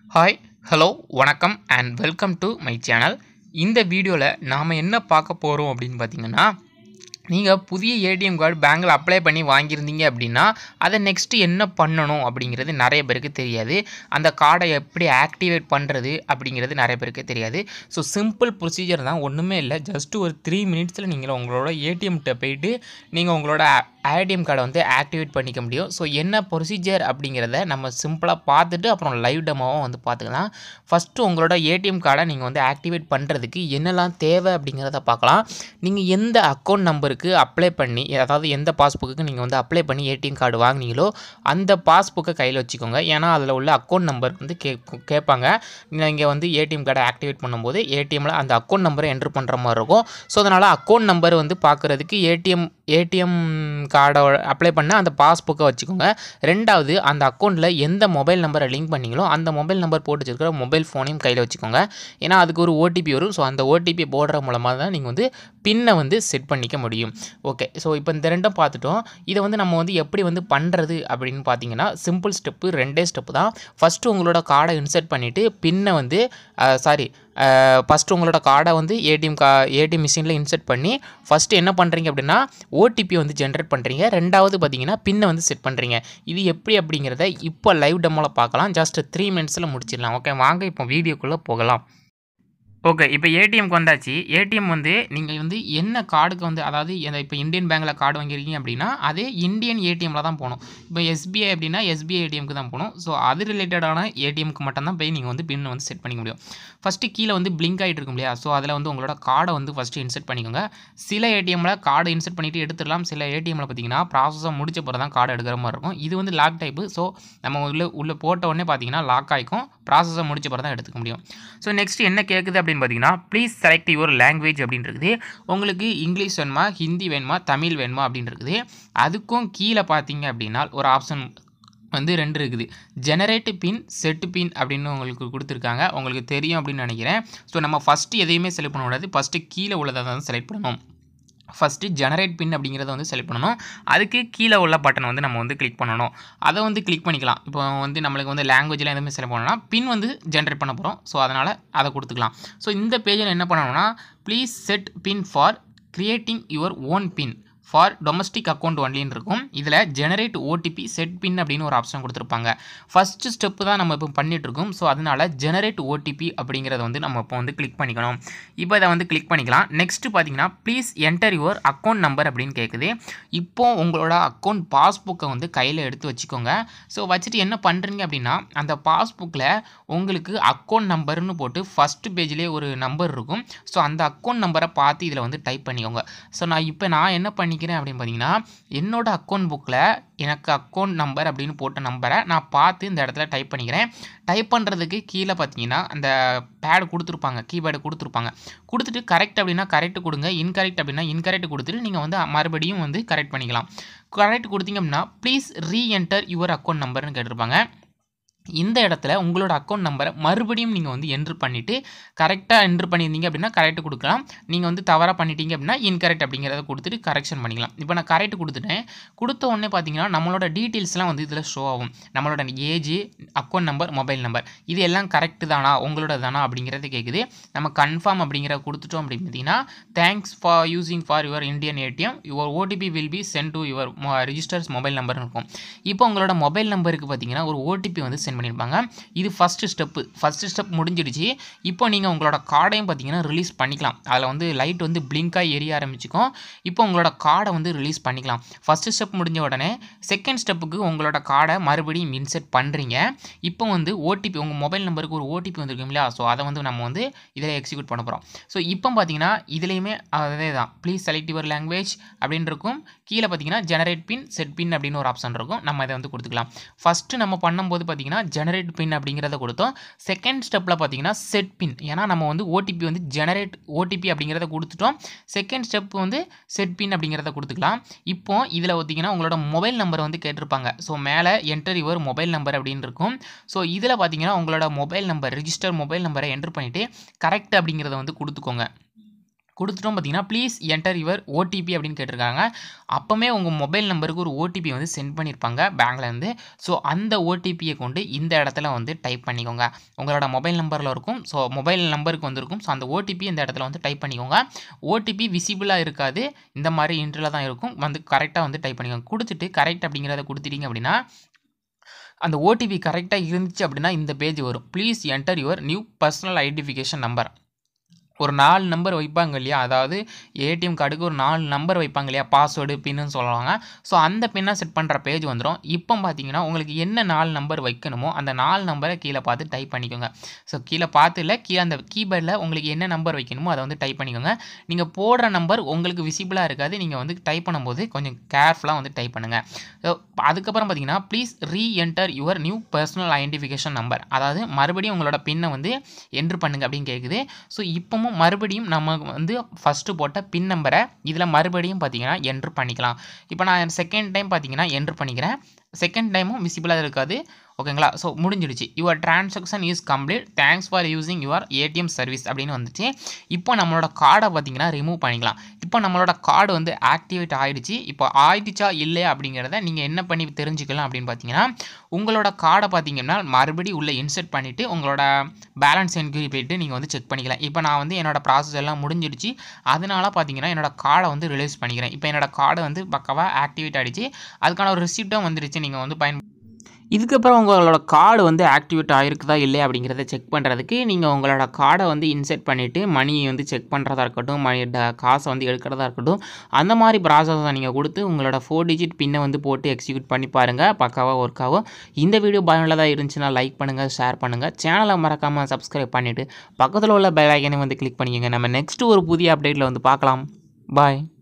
hi hello வணக்கம் and welcome to my channel இந்த வீடியோவில் நாம் என்ன பார்க்க போகிறோம் அப்படின்னு பார்த்தீங்கன்னா நீங்கள் புதிய ஏடிஎம் கார்டு பேங்க்கில் அப்ளை பண்ணி வாங்கியிருந்தீங்க அப்படின்னா அதை நெக்ஸ்ட்டு என்ன பண்ணணும் அப்படிங்கிறது நிறைய பேருக்கு தெரியாது அந்த கார்டை எப்படி ஆக்டிவேட் பண்ணுறது அப்படிங்கிறது நிறைய பேருக்கு தெரியாது ஸோ சிம்பிள் ப்ரொசீஜர் தான் ஒன்றுமே இல்லை ஜஸ்ட் ஒரு த்ரீ மினிட்ஸில் நீங்கள் உங்களோட ஏடிஎம்கிட்ட போயிட்டு நீங்கள் உங்களோட ஏடிஎம் கார்டை வந்து ஆக்டிவேட் பண்ணிக்க முடியும் ஸோ என்ன ப்ரொசீஜர் அப்படிங்கிறத நம்ம சிம்பிளாக பார்த்துட்டு அப்புறம் லைவ் டெமோவும் வந்து பார்த்துக்கலாம் ஃபஸ்ட்டு உங்களோட ஏடிஎம் கார்டை நீங்கள் வந்து ஆக்டிவேட் பண்ணுறதுக்கு என்னெல்லாம் தேவை அப்படிங்கிறத பார்க்கலாம் நீங்கள் எந்த அக்கௌண்ட் நம்பருக்கு அப்ளை பண்ணி அதாவது எந்த பாஸ்புக்கு நீங்கள் வந்து அப்ளை பண்ணி ஏடிஎம் கார்டு வாங்கினீங்களோ அந்த பாஸ்புக்கை கையில் வச்சுக்கோங்க ஏன்னா அதில் உள்ள அக்கௌண்ட் நம்பர் வந்து கே கேட்பாங்க நீங்கள் வந்து ஏடிஎம் கார்டை ஆக்டிவேட் பண்ணும்போது ஏடிஎம்மில் அந்த அக்கௌண்ட் நம்பரை என்ட்ரு பண்ணுற மாதிரி இருக்கும் ஸோ அதனால் அக்கௌண்ட் நம்பர் வந்து பார்க்குறதுக்கு ஏடிஎம் ஏடிஎம் கார்டை அப்ளை பண்ண அந்த பாஸ்புக்கை வச்சுக்கோங்க ரெண்டாவது அந்த அக்கௌண்ட்டில் எந்த மொபைல் நம்பரை லிங்க் பண்ணீங்களோ அந்த மொபைல் நம்பர் போட்டு வச்சிருக்கிற மொபைல் ஃபோனையும் கையில் வச்சுக்கோங்க ஏன்னா அதுக்கு ஒரு ஓடிபி வரும் ஸோ அந்த ஓடிபி போடுற மூலமாக தான் நீங்கள் வந்து பின்னை வந்து செட் பண்ணிக்க முடியும் ஓகே ஸோ இப்போ இந்த ரெண்டும் பார்த்துட்டோம் இதை வந்து நம்ம வந்து எப்படி வந்து பண்ணுறது அப்படின்னு பார்த்தீங்கன்னா சிம்பிள் ஸ்டெப்பு ரெண்டே ஸ்டெப்பு தான் ஃபஸ்ட்டு உங்களோட கார்டை இன்சர்ட் பண்ணிவிட்டு பின்னை வந்து சாரி ஃபஸ்ட்டு உங்களோட கார்டை வந்து ஏடிஎம் கா ஏடிஎம் மிஷினில் இன்சர்ட் பண்ணி ஃபஸ்ட்டு என்ன பண்ணுறீங்க அப்படின்னா ஓடிபி வந்து ஜென்ரேட் பண்ணுறீங்க ரெண்டாவது பார்த்தீங்கன்னா பின்னை வந்து செட் பண்ணுறீங்க இது எப்படி அப்படிங்கிறத இப்போ லைவ் டெமோவில் பார்க்கலாம் ஜஸ்ட் த்ரீ மினிட்ஸில் முடிச்சிடலாம் ஓகே வாங்க இப்போ வீடியோக்குள்ளே போகலாம் ஓகே இப்போ ஏடிஎம்க்கு வந்தாச்சு ஏடிஎம் வந்து நீங்கள் வந்து என்ன கார்டுக்கு வந்து அதாவது இந்த இப்போ இந்தியன் பேங்க்கில் கார்டு வாங்கியிருக்கீங்க அப்படின்னா அதே இந்தியன் ஏடிஎம்மில் தான் போகணும் இப்போ எஸ்பிஐ அப்படின்னா எஸ்பிஐ ஏடிஎம்க்கு தான் போகணும் ஸோ அது ரிலேட்டடான ஏடிஎம்க்கு மட்டும்தான் போய் நீங்கள் வந்து பின் வந்து செட் பண்ணிக்க முடியும் ஃபஸ்ட்டு கீழே வந்து பிளிங்க் ஆகிட்டு இருக்கும் இல்லையா ஸோ அதில் வந்து உங்களோட கார்டை வந்து ஃபஸ்ட்டு இன்செர்ட் பண்ணிக்கோங்க சில ஏடிஎம்மில் கார்டை இன்செர்ட் பண்ணிவிட்டு எடுத்துடலாம் சில ஏடிஎம்மில் பார்த்தீங்கன்னா ப்ராசஸாக முடிச்ச பிறகு தான் கார்டு எடுக்கிற மாதிரி இருக்கும் இது வந்து லாக் டைப்பு ஸோ நம்ம உள்ள உள்ளே போட்ட உடனே பார்த்தீங்கன்னா லாக் ஆகிக்கும் ப்ராசஸை முடிச்ச பிறகு தான் எடுத்துக்க முடியும் ஸோ நெக்ஸ்ட் என்ன கேட்குது அப்படின்னு பார்த்தீங்கன்னா ப்ளீஸ் செலக்ட் யுவர் லாங்குவேஜ் அப்படின்னு இருக்குது உங்களுக்கு இங்கிலீஷ் வேணுமா ஹிந்தி வேணுமா தமிழ் வேணுமா அப்படின்னு இருக்குது அதுக்கும் கீழே பார்த்தீங்க அப்படின்னா ஒரு ஆப்ஷன் வந்து ரெண்டு இருக்குது ஜெனரேட் பின் செட் பின் அப்படின்னு உங்களுக்கு கொடுத்துருக்காங்க உங்களுக்கு தெரியும் அப்படின்னு நினைக்கிறேன் ஸோ நம்ம ஃபஸ்ட்டு எதையுமே செலக்ட் பண்ணக்கூடாது ஃபஸ்ட்டு கீழே உள்ளதை தான் செலக்ட் பண்ணணும் ஃபஸ்ட்டு ஜெனரேட் பின் அப்படிங்கிறத வந்து செலக்ட் பண்ணணும் அதுக்கு கீழே உள்ள பட்டனை வந்து நம்ம வந்து கிளிக் பண்ணணும் அதை வந்து கிளிக் பண்ணிக்கலாம் இப்போ வந்து நம்மளுக்கு வந்து லாங்குவேஜில் எதுவுமே செலக்ட் பண்ணணும்னா பின் வந்து ஜென்ரேட் பண்ண போகிறோம் ஸோ அதனால் அதை கொடுத்துக்கலாம் ஸோ இந்த பேஜில் என்ன பண்ணணும்னா please set PIN for creating your own PIN for domestic account ஒன்லின்னு இருக்கும் இதில் ஜெனரேட் ஓடிபி செட் பின் அப்படின்னு ஒரு ஆப்ஷன் கொடுத்துருப்பாங்க ஃபஸ்ட்டு ஸ்டெப்பு தான் நம்ம இப்போ பண்ணிகிட்ருக்கோம் ஸோ அதனால் ஜெனரேட் ஓடிபி அப்படிங்கிறத வந்து நம்ம இப்போ வந்து கிளிக் பண்ணிக்கணும் இப்போ இதை வந்து கிளிக் பண்ணிக்கலாம் நெக்ஸ்ட்டு பார்த்தீங்கன்னா please enter your account number அப்படின்னு கேட்குது இப்போ உங்களோட அக்கௌண்ட் பாஸ்புக்கை வந்து கையில் எடுத்து வச்சுக்கோங்க ஸோ வச்சுட்டு என்ன பண்ணுறீங்க அப்படின்னா அந்த பாஸ்புக்கில் உங்களுக்கு அக்கௌண்ட் நம்பர்னு போட்டு ஃபஸ்ட்டு பேஜ்லேயே ஒரு நம்பர் இருக்கும் ஸோ அந்த அக்கௌண்ட் நம்பரை பார்த்து இதில் வந்து டைப் பண்ணிக்கோங்க ஸோ நான் இப்போ நான் என்ன பண்ணி பண்ணிக்கிறேன் அப்படின்னு பார்த்தீங்கன்னா என்னோடய அக்கௌண்ட் புக்கில் எனக்கு அக்கௌண்ட் நம்பர் அப்படின்னு போட்ட நம்பரை நான் பார்த்து இந்த இடத்துல டைப் பண்ணிக்கிறேன் டைப் பண்ணுறதுக்கு கீழே பார்த்தீங்கன்னா அந்த பேடு கொடுத்துருப்பாங்க கீபேடு கொடுத்துருப்பாங்க கொடுத்துட்டு கரெக்ட் அப்படின்னா கரெக்ட் கொடுங்க இன்கரெக்ட் அப்படின்னா இன்கரெக்ட் கொடுத்துட்டு நீங்கள் வந்து மறுபடியும் வந்து கரெக்ட் பண்ணிக்கலாம் கரெக்ட் கொடுத்தீங்க அப்படின்னா ப்ளீஸ் ரீஎன்டர் யுவர் அக்கௌண்ட் நம்பர்னு கேட்டிருப்பாங்க இந்த இடத்துல உங்களோட அக்கௌண்ட் நம்பரை மறுபடியும் நீங்கள் வந்து என்ட்ரு பண்ணிவிட்டு கரெக்டாக என்ட்ரு பண்ணியிருந்தீங்க அப்படின்னா கரெக்ட் கொடுக்கலாம் நீங்கள் வந்து தவறாக பண்ணிட்டீங்க அப்படின்னா இன்கரெக்ட் அப்படிங்கிறத கொடுத்துட்டு கரெக்ஷன் பண்ணிக்கலாம் இப்போ நான் கரெக்ட் கொடுத்துட்டேன் கொடுத்த உடனே பார்த்தீங்கன்னா நம்மளோட டீட்டெயில்ஸ்லாம் வந்து இதில் ஷோ ஆகும் நம்மளோட age account number mobile number இது எல்லாம் கரெக்டு தானா உங்களோட தானா அப்படிங்கிறது கேட்குது நம்ம கன்ஃபார்ம் அப்படிங்கிற கொடுத்துட்டோம் அப்படின்னு பார்த்தீங்கன்னா thanks for using for your Indian ATM your OTP will be sent to your registers mobile நம்பர்னு இருக்கும் இப்போ உங்களோட மொபைல் நம்பருக்கு பார்த்தீங்கன்னா ஒரு ஓடிபி வந்து சென்ட் பண்ணியிருப்பாங்க இது ஃபஸ்ட்டு ஸ்டெப்பு ஃபஸ்ட்டு ஸ்டெப் முடிஞ்சிடுச்சு இப்போ நீங்கள் உங்களோட கார்டையும் பார்த்தீங்கன்னா ரிலீஸ் பண்ணிக்கலாம் அதில் வந்து லைட் வந்து பிளிங்காக எரிய ஆரம்பிச்சிக்கும் இப்போ உங்களோட கார்டை வந்து ரிலீஸ் பண்ணிக்கலாம் ஃபஸ்ட்டு ஸ்டெப் முடிஞ்ச உடனே செகண்ட் ஸ்டெப்புக்கு உங்களோட கார்டை மறுபடியும் இன்செர்ட் பண்ணுறீங்க இப்போ வந்து ஓடிபி உங்கள் மொபைல் நம்பருக்கு ஒரு ஓடிபி வந்துருக்கும் இல்லையா ஸோ அதை வந்து நம்ம வந்து இதில் எக்ஸிக்யூட் பண்ண போகிறோம் ஸோ இப்போ பார்த்தீங்கன்னா இதுலேயுமே அதே தான் ப்ளீஸ் செலக்ட் யுவர் லாங்குவேஜ் அப்படின்னு இருக்கும் கீழே பார்த்தீங்கன்னா ஜெனரேட் பின் செட் பின் அப்படின்னு ஒரு ஆப்ஷன் இருக்கும் நம்ம இதை வந்து கொடுத்துக்கலாம் ஃபஸ்ட்டு நம்ம பண்ணும்போது பார்த்தீங்கன்னா ஜெனரேட் பின் அப்படிங்கிறத கொடுத்தோம் செகண்ட் ஸ்டெப்பில் பார்த்தீங்கன்னா செட் பின் ஏன்னா நம்ம வந்து ஓடிபி வந்து ஜெனரேட் ஓடிபி அப்படிங்கிறத கொடுத்துட்டோம் செகண்ட் ஸ்டெப் வந்து செட் பின் அப்படிங்கிறத கொடுத்துக்கலாம் இப்போ இதில் பார்த்தீங்கன்னா உங்களோட மொபைல் நம்பர் வந்து கேட்டிருப்பாங்க ஸோ மேலே என்டர் யுவர் மொபைல் நம்பர் அப்படின்னு இருக்கும் ஸோ இதில் பார்த்தீங்கன்னா உங்களோட மொபைல் நம்பர் ரிஜிஸ்டர் மொபைல் நம்பரை என்டர் பண்ணிவிட்டு கரெக்ட் அப்படிங்கிறத வந்து கொடுத்துக்கோங்க கொடுத்துட்டோம் பார்த்தீங்கன்னா ப்ளீஸ் என்டர் யுவர் ஓடிபி அப்படின்னு கேட்டிருக்காங்க அப்போமே உங்கள் மொபைல் நம்பருக்கு ஒரு ஓடிபி வந்து சென்ட் பண்ணியிருப்பாங்க பேங்க்லேருந்து ஸோ அந்த ஓடிபியை கொண்டு இந்த இடத்துல வந்து டைப் பண்ணிக்கோங்க உங்களோட மொபைல் நம்பரில் இருக்கும் ஸோ மொபைல் நம்பருக்கு வந்திருக்கும் ஸோ அந்த ஓடிபி இந்த இடத்துல வந்து டைப் பண்ணிக்கோங்க ஓடிபி விசிபிளாக இருக்காது இந்த மாதிரி இன்ட்ரில் தான் இருக்கும் வந்து கரெக்டாக வந்து டைப் பண்ணிக்கோங்க கொடுத்துட்டு கரெக்ட் அப்படிங்கிறத கொடுத்துட்டீங்க அப்படின்னா அந்த ஓடிபி கரெக்டாக இருந்துச்சு அப்படின்னா இந்த பேஜ் வரும் please enter your new personal identification number ஒரு நாலு நம்பர் வைப்பாங்க இல்லையா அதாவது ஏடிஎம் கார்டுக்கு ஒரு நாலு நம்பர் வைப்பாங்க இல்லையா பாஸ்வேர்டு பின்னு சொல்லுவாங்க ஸோ அந்த பின்னை செட் பண்ணுற பேஜ் வந்துடும் இப்போ பார்த்தீங்கன்னா உங்களுக்கு என்ன நாலு நம்பர் வைக்கணுமோ அந்த நாலு நம்பரை கீழே பார்த்து டைப் பண்ணிக்கோங்க ஸோ கீழே பார்த்து இல்லை கீழே அந்த கீபேர்டில் உங்களுக்கு என்ன நம்பர் வைக்கணுமோ அதை வந்து டைப் பண்ணிக்கோங்க நீங்கள் போடுற நம்பர் உங்களுக்கு விசிபிளாக இருக்காது நீங்கள் வந்து டைப் பண்ணும்போது கொஞ்சம் கேர்ஃபுல்லாக வந்து டைப் பண்ணுங்கள் ஸோ அதுக்கப்புறம் பார்த்தீங்கன்னா please re enter your new personal identification number அதாவது மறுபடியும் உங்களோட பின்னை வந்து என்ட்ரு பண்ணுங்க அப்படின்னு கேட்குது ஸோ இப்போவும் மறுபடியும் நம்ம வந்து ஃபஸ்ட்டு போட்ட பின் நம்பரை இதில் மறுபடியும் பார்த்தீங்கன்னா என்ட்ரு பண்ணிக்கலாம் இப்போ நான் செகண்ட் டைம் பார்த்தீங்கன்னா என்ட்ரு பண்ணிக்கிறேன் செகண்ட் டைமும் விசிபிளாக இருக்காது ஓகேங்களா ஸோ முடிஞ்சிடுச்சு your transaction is complete thanks for using your ATM service அப்படின்னு வந்துச்சு இப்போ நம்மளோட கார்டை பார்த்தீங்கன்னா ரிமூவ் பண்ணிக்கலாம் இப்போ நம்மளோட கார்டு வந்து ஆக்டிவேட் ஆகிடுச்சு இப்போ ஆயிடுச்சா இல்லையா அப்படிங்கிறத நீங்கள் என்ன பண்ணி தெரிஞ்சுக்கலாம் அப்படின்னு பார்த்தீங்கன்னா உங்களோட கார்டை பார்த்தீங்கன்னா மறுபடியும் உள்ளே இன்செர்ட் பண்ணிவிட்டு உங்களோட பேலன்ஸ் என்கொயரி போயிட்டு நீங்கள் வந்து செக் பண்ணிக்கலாம் இப்போ நான் வந்து என்னோட ப்ராசஸ் எல்லாம் முடிஞ்சிடுச்சு அதனால பார்த்தீங்கன்னா என்னோட கார்டை வந்து ரிலீஸ் பண்ணிக்கிறேன் இப்போ என்னோட கார்டு வந்து பக்கவாக ஆக்டிவேட் ஆகிடுச்சு அதுக்கான ஒரு ரிசிப்ட்டும் வந்துடுச்சு நீங்கள் வந்து பயன் இதுக்கப்புறம் உங்களோட கார்டு வந்து ஆக்டிவேட் ஆகிருக்குதா இல்லையா அப்படிங்கிறத செக் பண்ணுறதுக்கு நீங்கள் உங்களோட கார்டை வந்து இன்செர்ட் பண்ணிவிட்டு மணியை வந்து செக் பண்ணுறதா இருக்கட்டும் மணி ட- காசை வந்து எடுக்கிறதா இருக்கட்டும் அந்த மாதிரி ப்ராசஸை நீங்கள் கொடுத்து உங்களோட ஃபோர் டிஜிட் பின்னை வந்து போட்டு எக்ஸிக்யூட் பண்ணி பாருங்கள் பக்காவாக ஒர்க் ஆகும் இந்த வீடியோ பயனுள்ளதாக இருந்துச்சுன்னா லைக் பண்ணுங்கள் ஷேர் பண்ணுங்கள் சேனலை மறக்காமல் சப்ஸ்கிரைப் பண்ணிவிட்டு பக்கத்தில் உள்ள பெல் ஐக்கனை வந்து கிளிக் பண்ணிக்கோங்க நம்ம நெக்ஸ்ட்டு ஒரு புதிய அப்டேட்டில் வந்து பார்க்கலாம் பாய்